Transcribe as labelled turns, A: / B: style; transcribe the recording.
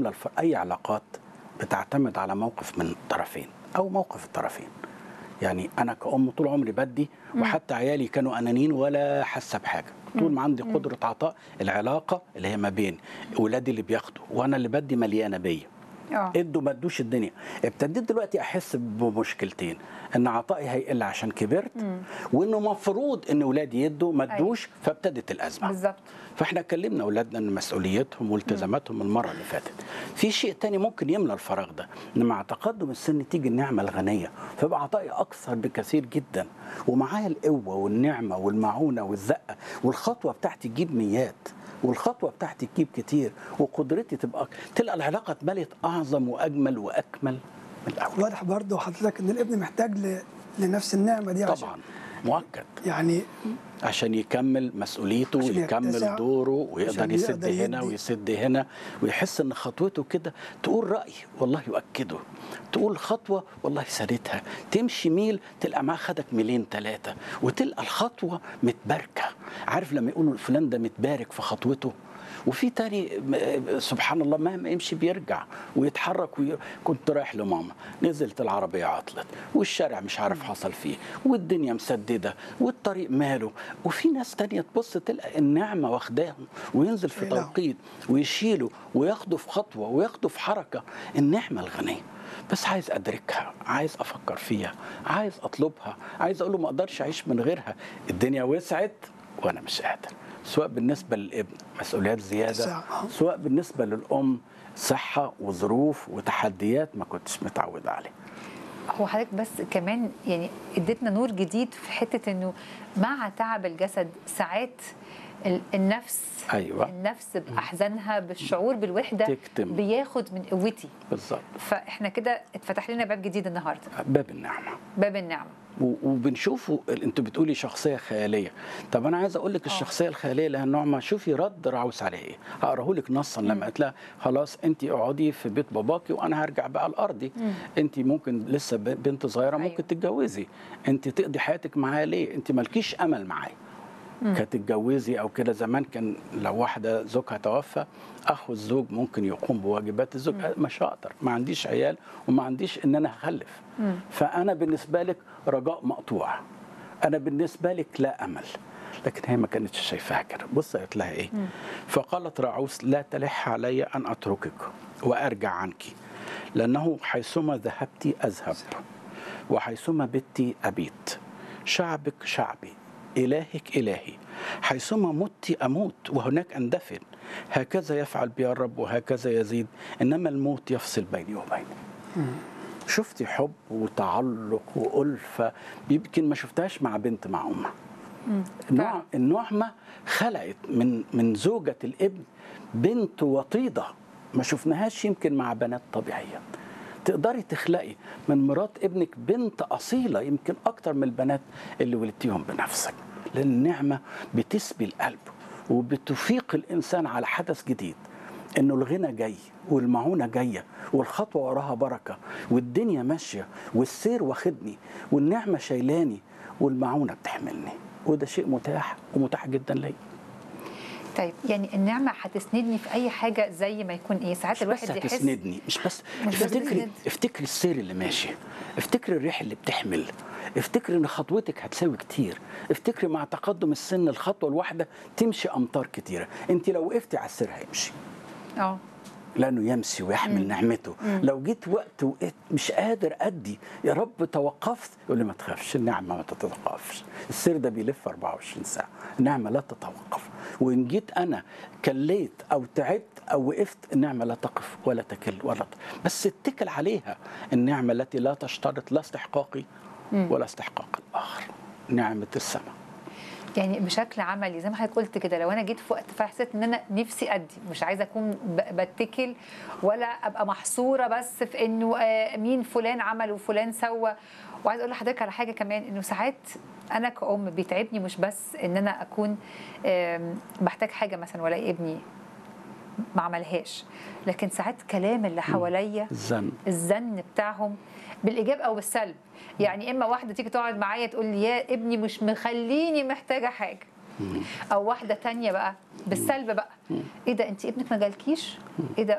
A: يملى الف... اي علاقات بتعتمد على موقف من الطرفين او موقف الطرفين يعني انا كأم طول عمري بدي وحتى عيالي كانوا انانيين ولا حاسه بحاجه طول ما عندي قدره عطاء العلاقه اللي هي ما بين ولادي اللي بياخدوا وانا اللي بدي مليانه بيا
B: اه
A: ادوا ما ادوش الدنيا ابتديت دلوقتي احس بمشكلتين ان عطائي هيقل عشان كبرت وانه مفروض ان ولادي يدوا ما
B: أيوة.
A: ادوش فابتدت الازمه
B: بالظبط
A: فاحنا كلمنا اولادنا ان مسؤوليتهم والتزاماتهم المره اللي فاتت في شيء تاني ممكن يملى الفراغ ده ان مع تقدم السن تيجي النعمه الغنيه فيبقى عطائي اكثر بكثير جدا ومعايا القوه والنعمه والمعونه والزقه والخطوه بتاعتي تجيب ميات والخطوه بتاعتي تجيب كتير وقدرتي تبقى تلقى العلاقه اتملت اعظم واجمل واكمل من الاول
C: واضح برضه حضرتك ان الابن محتاج ل... لنفس النعمه دي عشان
A: طبعا مؤكد
C: يعني
A: عشان يكمل مسؤوليته
C: عشان
A: ويكمل
C: يتسع،
A: دوره ويقدر
C: عشان
A: يسد
C: يقدر
A: هنا
C: يدي.
A: ويسد هنا ويحس ان خطوته كده تقول رأي والله يؤكده تقول خطوة والله سادتها تمشي ميل تلقى معاه خدك ميلين ثلاثة وتلقى الخطوة متباركة عارف لما يقولوا فلان ده متبارك في خطوته وفي تاني م- سبحان الله مهما يمشي بيرجع ويتحرك وي... كنت رايح لماما نزلت العربية عطلت والشارع مش عارف حصل فيه والدنيا مسددة والطريق ماله وفي ناس تانية تبص تلقى النعمة واخداهم وينزل في
C: إلههم.
A: توقيت ويشيله وياخده في خطوة وياخده في حركة النعمة الغنية بس عايز ادركها عايز افكر فيها عايز اطلبها عايز اقول له ما اقدرش اعيش من غيرها الدنيا وسعت وانا مش قادر سواء بالنسبه للابن مسؤوليات زياده
C: اتساع.
A: سواء بالنسبه للام صحه وظروف وتحديات ما كنتش متعود عليها
B: هو حضرتك بس كمان يعني اديتنا نور جديد في حته انه مع تعب الجسد ساعات ال- النفس
A: أيوة.
B: النفس باحزانها بالشعور بالوحده
A: تكتم.
B: بياخد من قوتي
A: بالظبط
B: فاحنا كده اتفتح لنا باب جديد النهارده
A: باب النعمه
B: باب النعمه
A: و- وبنشوفه انت بتقولي شخصيه خياليه طب انا عايز اقول لك الشخصيه الخياليه لها نعمه شوفي رد راوس عليه ايه هقراه لك نصا لما قالت لها خلاص انت اقعدي في بيت باباكي وانا هرجع بقى لارضي انت ممكن لسه ب- بنت صغيره ممكن
B: أيوة.
A: تتجوزي انت تقضي حياتك معايا ليه انت مالكيش امل معايا كانت تتجوزي او كده زمان كان لو واحده زوجها توفى اخو الزوج ممكن يقوم بواجبات الزوج مش هقدر ما عنديش عيال وما عنديش ان انا هخلف فانا بالنسبه لك رجاء مقطوع انا بالنسبه لك لا امل لكن هي ما كانتش شايفاها كده بص قالت لها ايه فقالت راعوس لا تلح علي ان اتركك وارجع عنك لانه حيثما ذهبت اذهب وحيثما بت ابيت شعبك شعبي إلهك إلهي حيثما مت أموت وهناك أندفن هكذا يفعل بي الرب وهكذا يزيد إنما الموت يفصل بيني وبينه شفتي حب وتعلق وألفة يمكن ما شفتهاش مع بنت مع أمها النوع
B: فعلا.
A: النعمة خلقت من من زوجة الابن بنت وطيدة ما شفناهاش يمكن مع بنات طبيعية تقدري تخلقي من مرات ابنك بنت أصيلة يمكن أكتر من البنات اللي ولدتيهم بنفسك لأن النعمة بتسبي القلب وبتفيق الإنسان على حدث جديد انه الغنى جاي والمعونه جايه والخطوه وراها بركه والدنيا ماشيه والسير واخدني والنعمه شايلاني والمعونه بتحملني وده شيء متاح ومتاح جدا ليا
B: طيب يعني النعمه هتسندني في اي حاجه زي ما يكون ايه ساعات
A: مش
B: الواحد
A: بس
B: يحس
A: هتسندني مش بس
B: مش بس
A: افتكري
B: تسند.
A: افتكري السير اللي ماشي افتكري الريح اللي بتحمل افتكري ان خطوتك هتساوي كتير افتكري مع تقدم السن الخطوه الواحده تمشي امتار كتيره انت لو وقفتي على السير هيمشي
B: اه
A: لانه يمشي ويحمل نعمته لو جيت وقت وقت مش قادر ادي يا رب توقفت يقول لي ما تخافش النعمه ما تتوقفش السير ده بيلف 24 ساعه النعمه لا تتوقف وان جيت انا كليت او تعبت او وقفت النعمه لا تقف ولا تكل ولا ت... بس اتكل عليها النعمه التي لا تشترط لا استحقاقي ولا استحقاق الاخر نعمه السماء
B: يعني بشكل عملي زي ما حضرتك قلت كده لو انا جيت في وقت فحسيت ان انا نفسي ادي مش عايزه اكون ب- بتكل ولا ابقى محصوره بس في انه آه، مين فلان عمل وفلان سوى وعايز اقول لحضرتك على حاجه كمان انه ساعات انا كأم بيتعبني مش بس ان انا اكون آم، بحتاج حاجه مثلا ولا ابني ما عملهاش لكن ساعات كلام اللي حواليا
A: الزن
B: الزن بتاعهم بالايجاب او بالسلب يعني اما واحده تيجي تقعد معايا تقول لي يا ابني مش مخليني محتاجه حاجه او واحده تانية بقى بالسلب بقى ايه ده انت ابنك ما جالكيش ايه ده